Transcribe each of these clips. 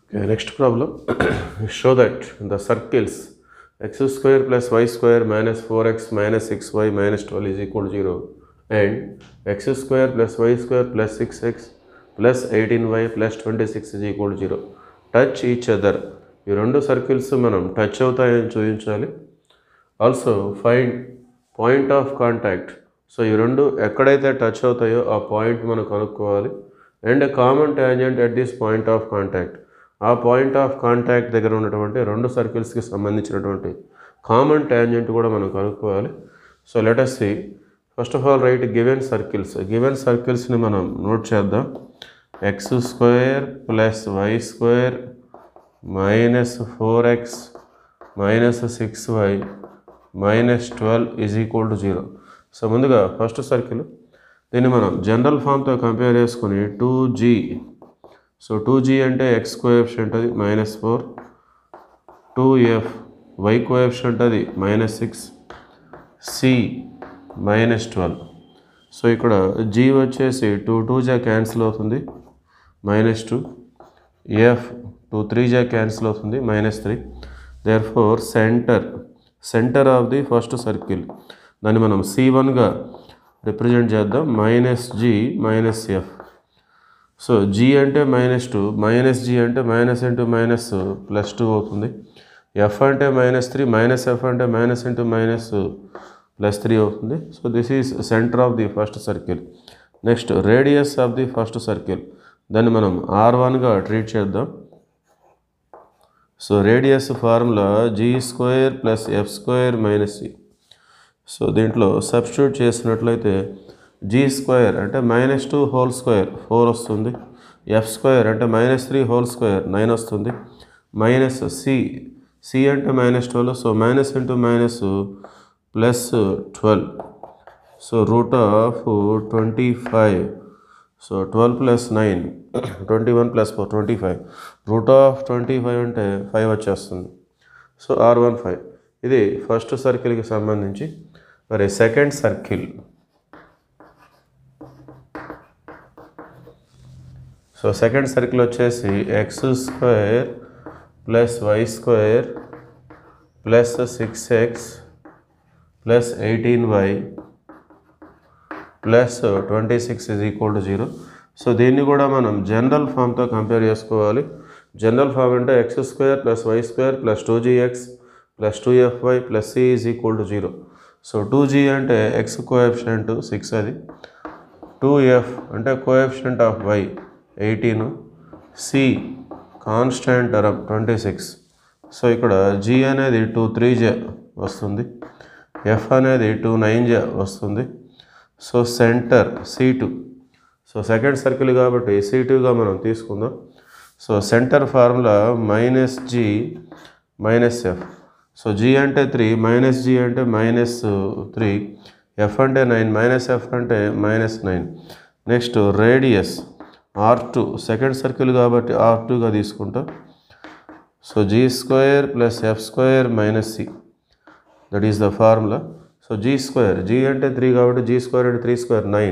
Okay, next problem. Show that the circles x square plus y square minus 4x minus 6y minus 12 is equal to 0 and x square plus y square plus 6x plus 18y plus 26 is equal to 0. Touch each other ఈ రెండు circles మనం touch అవుతాయని చూపించాలి also find point of contact so ఈ రెండు ఎక్కడైతే touch అవుతాయో ఆ పాయింట్ మనం కనుక్కోవాలి and common tangent at this point of contact ఆ పాయింట్ ఆఫ్ కాంటాక్ట్ దగ్గర ఉన్నటువంటి రెండు సర్కిల్స్కి సంబంధించినటువంటి కామన్ ట్యాంజెంట్ కూడా మనం కనుక్కోవాలి so let us see first of all right given circles given సర్కిల్స్ని మనం నోట్ చేద్దాం X square plus why square minus four X minus six why minus twelve is equal to zero so ముందుగా first circle దీన్ని మనం general ఫామ్తో compare చేసుకుని two G so two G అంటే X coefficient అది minus four two F Y coefficient అది minus six C minus twelve so ఇక్కడ G వచ్చేసి టూ టూ జా క్యాన్సిల్ అవుతుంది minus two F two three జా క్యాన్సిల్ అవుతుంది minus three therefore centre centre of the first circle దాన్ని మనం C వన్గా రిప్రజెంట్ చేద్దాం minus G minus F so G అంటే మైనస్ టూ మైనస్ జీ అంటే minus into minus plus two అవుతుంది F అంటే మైనస్ త్రీ మైనస్ ఎఫ్ అంటే minus into minus plus three అవుతుంది so this is centre of the first circle next radius of the first circle దాన్ని మనం R వన్గా treat చేద్దాం so radius formula G square plus F square minus C so దీంట్లో substitute చేసినట్లయితే G square అంటే minus two whole square four వస్తుంది F square అంటే minus three whole square nine వస్తుంది మైనస్ సి సి అంటే minus twelve so minus into minus plus twelve so root of twenty five so twelve plus nine twenty one plus four twenty five route of twenty five అంటే five వచ్చేస్తుంది so r one five ఇది first సర్కిల్కి సంబంధించి మరి second circle so second circle వచ్చేసి x square plus why square plus six x plus eighteen y plus twenty six is equal to zero so దీన్ని కూడా మనం జనరల్ ఫామ్తో కంపేర్ చేసుకోవాలి జనరల్ ఫామ్ అంటే x square plus why square plus two g x plus two F y plus c is equal to zero so two G అంటే X coefficient six అది two f అంటే coefficient of y eighteen c constant term twenty six so ఇక్కడ g అనేది two three జే వస్తుంది f అనేది two nine జే వస్తుంది so centre c two so second circle కాబట్టి సి టూగా మనం తీసుకుందాం so centre formula minus G minus F so G అంటే త్రీ మైనస్ జీ అంటే మైనస్ త్రీ ఎఫ్ అంటే నైన్ మైనస్ ఎఫ్ అంటే minus nine next radius r two second circle కాబట్టి r టూగా తీసుకుంటాం so g square plus F square minus c that is the formula so g square g అంటే three కాబట్టి g square అంటే three square nine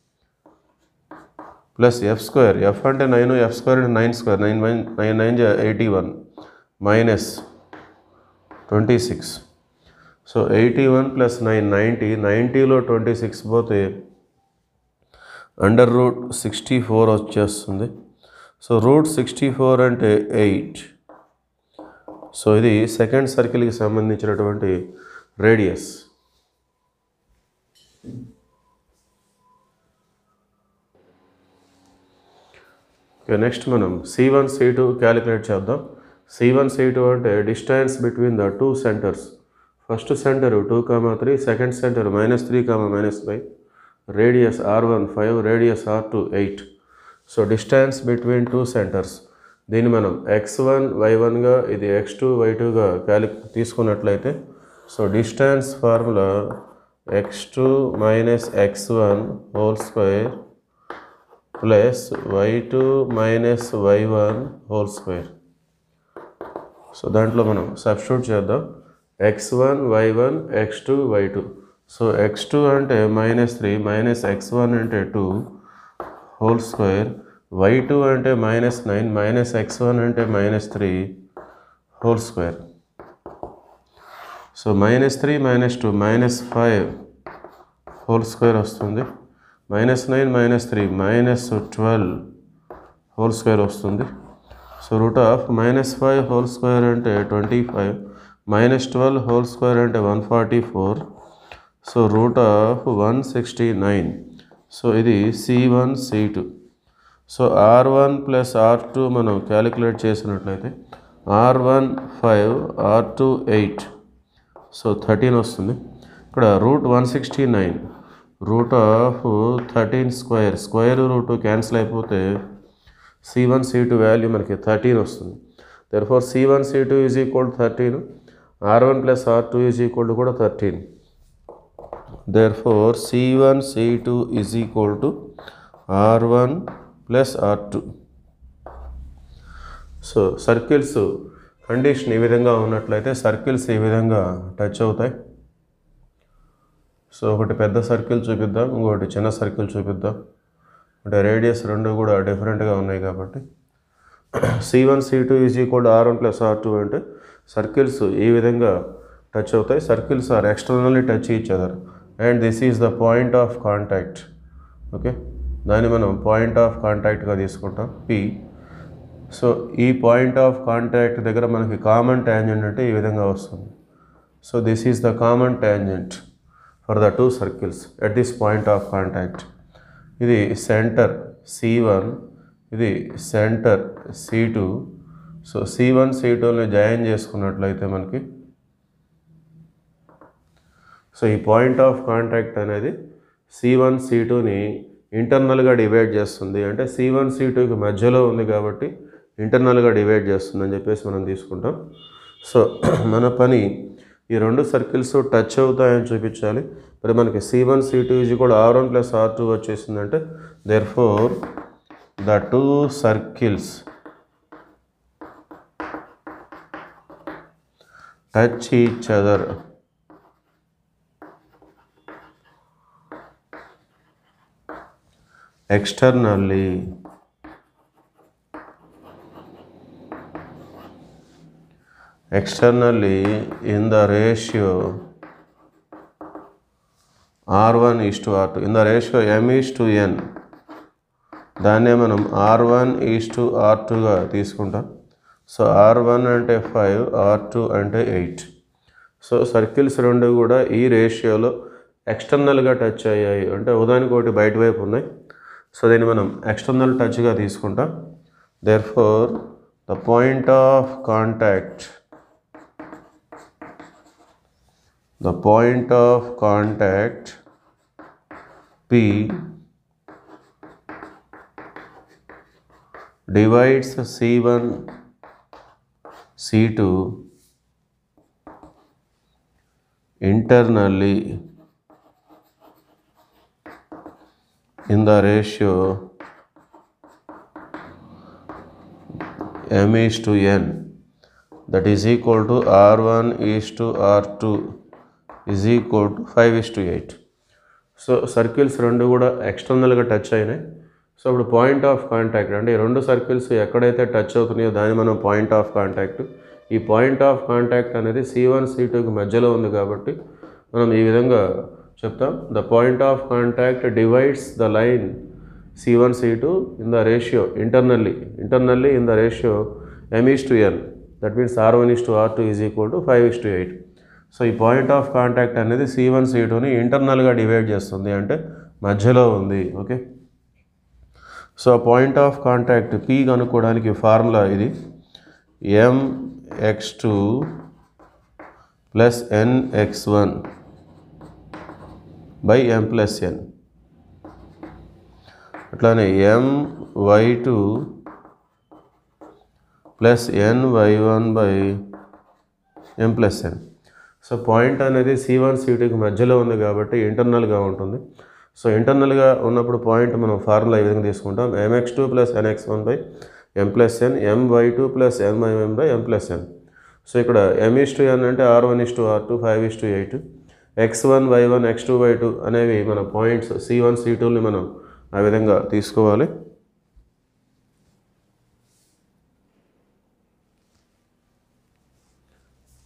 plus F square f అంటే nine f square అంటే nine square nine nine nine nine eighty one minus twenty six so eighty one plus nine ninety నైంటీలో twenty six పోతే under root sixty four వచ్చేస్తుంది so root sixty four అంటే eight so ఇది second సర్కిల్కి సంబంధించినటువంటి radius okay next మనం c one c two calculate చేద్దాం c one c two అంటే distance between the two centres first centre two comma three second centre minus three comma minus five radius r one five radius r two eight so distance between two centres దీన్ని మనం X one why వన్గా ఇది X two why టూగా క్యాలి తీసుకున్నట్లయితే so distance formula x two minus x one whole square plus y two minus y one whole square so దాంట్లో మనం substitute చేద్దాం x one y one x two y two so x two అంటే minus three minus x one అంటే two whole square y two అంటే minus nine minus x one అంటే minus three whole square so minus three minus two minus five whole square వస్తుంది minus nine minus three minus twelve whole square వస్తుంది so root of minus five whole square అంటే twenty five minus twelve whole square అంటే one forty four so root of one sixty nine so ఇది c one c two so r one plus r two మనం calculate చేసినట్లయితే r one five r two eight so thirteen వస్తుంది ఇక్కడ root one sixty nine root of thirteen square square root cancel అయిపోతే c one c two value మనకి thirteen వస్తుంది therefore c one c two is equal thirteen r one plus r two is equal to కూడా thirteen therefore c1 c2 is equal to r1 plus r2 so circles condition ఈ విధంగా ఉన్నట్లయితే circles ఈ విధంగా touch అవుతాయి so ఒకటి పెద్ద circle చూపిద్దాం ఇంకొకటి చిన్న సర్కిల్ చూపిద్దాం అంటే రేడియస్ రెండు కూడా డిఫరెంట్గా ఉన్నాయి కాబట్టి c one c two is equal r one plus r two అంటే సర్కిల్స్ ఈ విధంగా టచ్ అవుతాయి circles are externally touch each other and this is the point of contact okay దాన్ని మనం పాయింట్ ఆఫ్ కాంటాక్ట్గా తీసుకుంటాం పి సో ఈ point of contact దగ్గర మనకి కామన్ ట్యాంజెంట్ అంటే ఈ విధంగా వస్తుంది so this is the common tangent for the two circles at this point of contact ఇది సెంటర్ సి వన్ ఇది centre c two so c one c టూని జాయిన్ చేసుకున్నట్లయితే మనకి సో ఈ పాయింట్ ఆఫ్ కాంటాక్ట్ అనేది సి వన్ సి టూని ఇంటర్నల్గా divide చేస్తుంది అంటే సి వన్ సి టూకి మధ్యలో ఉంది కాబట్టి ఇంటర్నల్గా డివైడ్ చేస్తుంది అని చెప్పేసి మనం తీసుకుంటాం సో మన పని ఈ రెండు సర్కిల్స్ టచ్ అవుతాయని చూపించాలి మరి మనకి c one c two is కూడా r one plus r two వచ్చేసిందంటే therefore the two circles touch each other externally externally in the ratio r1 is to r2 in the ratio m is to n దాన్నే మనం r one is to r టూగా తీసుకుంటాం so r one అంటే five r two అంటే eight so circles రెండు కూడా ఈ రేషియోలో ఎక్స్టర్నల్గా టచ్ అయ్యాయి అంటే ఉదానికి ఒకటి బయట వైపు ఉన్నాయి సో దీన్ని మనం ఎక్స్టర్నల్ టచ్గా తీసుకుంటాం therefore the point of contact the point of contact p divides C1 C2 internally in the ratio m is to n that is equal to r1 is to r2 is equal to 5 is to 8 so circles రెండు కూడా ఎక్స్టర్నల్గా touch అయినాయి so ఇప్పుడు point of contact అంటే ఈ రెండు circles ఎక్కడైతే touch అవుతున్నాయో దాన్ని మనం పాయింట్ ఆఫ్ కాంటాక్ట్ ఈ పాయింట్ ఆఫ్ కాంటాక్ట్ అనేది సి వన్ సి టూకి మధ్యలో ఉంది కాబట్టి మనం ఈ విధంగా చెప్తాం the point of contact divides the line c one c two in the ratio internally internally in the ratio m is to n that means are one is to r two is equal to five is to eight so ఈ point of contact అనేది c one c టూని ఇంటర్నల్గా divide చేస్తుంది అంటే మధ్యలో ఉంది okay so point of contact p కనుక్కోవడానికి formula ఇది m x two plus n x one by m plus n అట్లానే m y two plus n y one by m plus n so point అనేది c one c టూకి మధ్యలో ఉంది కాబట్టి ఇంటర్నల్గా ఉంటుంది సో ఇంటర్నల్గా ఉన్నప్పుడు పాయింట్ మనం ఫార్ములా ఈ విధంగా తీసుకుంటాం m x two plus n x one by m plus n m y two plus n y m by m plus n so ఇక్కడ ఎం ఇస్ టు ఎన్ అంటే r one is to r two five is to eight x one y one x two y two అనేవి మన points C one c టూని మనం ఆ విధంగా తీసుకోవాలి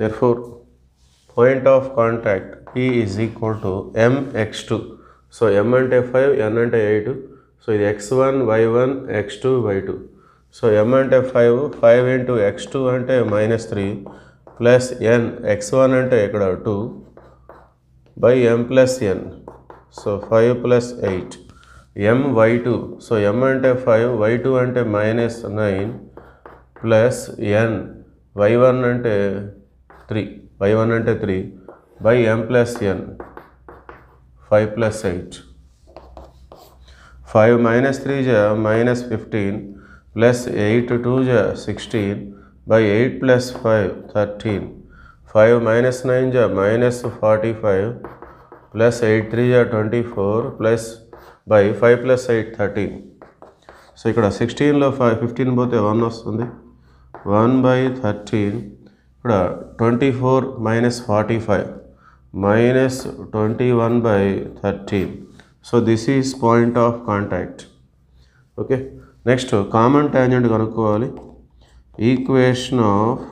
therefore point of contact p is equal to m x2 so m అంటే five n అంటే eight so ఇది x one y one x two y two so m అంటే five five into x two అంటే minus three plus n x one అంటే ఇక్కడ two by m plus n so five plus eight m y two so m అంటే five y two అంటే minus nine plus n y one అంటే three y one అంటే three by m plus n five plus eight five minus three జా minus fifteen plus eight two జా sixteen by eight plus five thirteen five minus nine జా minus forty five plus eight three జా twenty four plus by five plus eight thirteen so ఇక్కడ సిక్స్టీన్లో five fifteen పోతే one వస్తుంది one by thirteen ఇక్కడ twenty four minus forty five minus twenty one by thirteen so this is point of contact okay next common tangent కనుక్కోవాలి equation of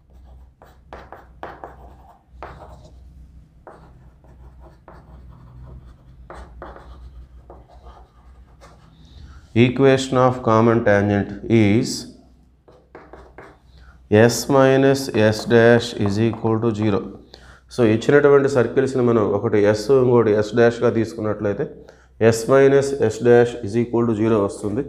equation of common tangent is s minus s dash is equal to zero so ఇచ్చినటువంటి సర్కిల్స్ని మనం ఒకటి s ఇంకోటి s డాష్గా తీసుకున్నట్లయితే s minus s dash is equal to zero వస్తుంది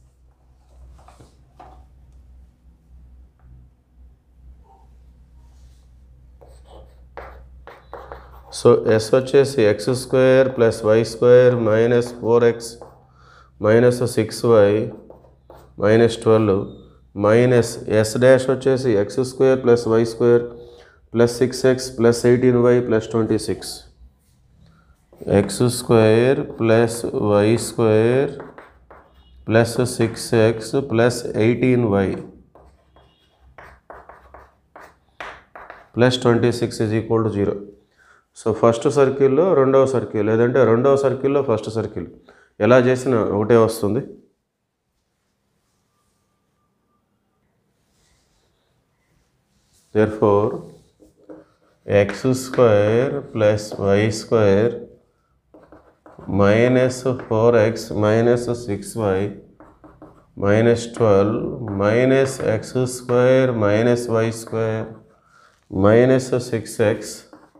so s వచ్చేసి x square plus why square minus four X minus six why minus twelve minus s dash వచ్చేసి x square plus why square plus six x plus eighteen y plus twenty six x square plus why square plus six x plus eighteen y plus twenty six is equal to zero so first సర్కిల్లో రెండవ circle లేదంటే రెండవ సర్కిల్లో first circle ఎలా చేసినా ఒకటే వస్తుంది therefore x square plus y square minus 4x minus 6y minus 12 minus x square minus y square minus 6x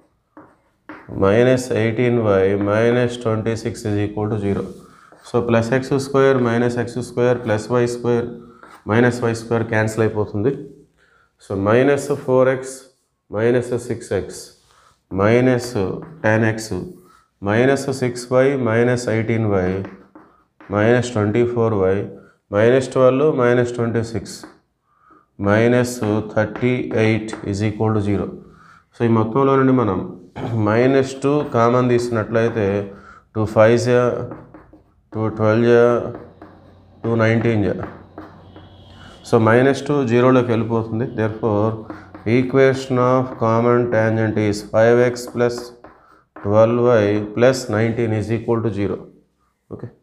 minus 18y minus 26 is equal to 0. So plus x square minus x square plus y square minus y square cancel అయిపోతుంది so minus four X minus six x minus ten x minus six why minus eighteen y minus twenty four y minus twelve minus twenty six minus thirty eight is equal to zero so ఈ మొత్తంలో నుండి మనం minus two common తీసినట్లయితే two five జా two twelve జా two nineteen జా so minus two జీరోలోకి వెళ్ళిపోతుంది therefore equation of common tangent is five x plus twelve why plus nineteen is equal to zero okay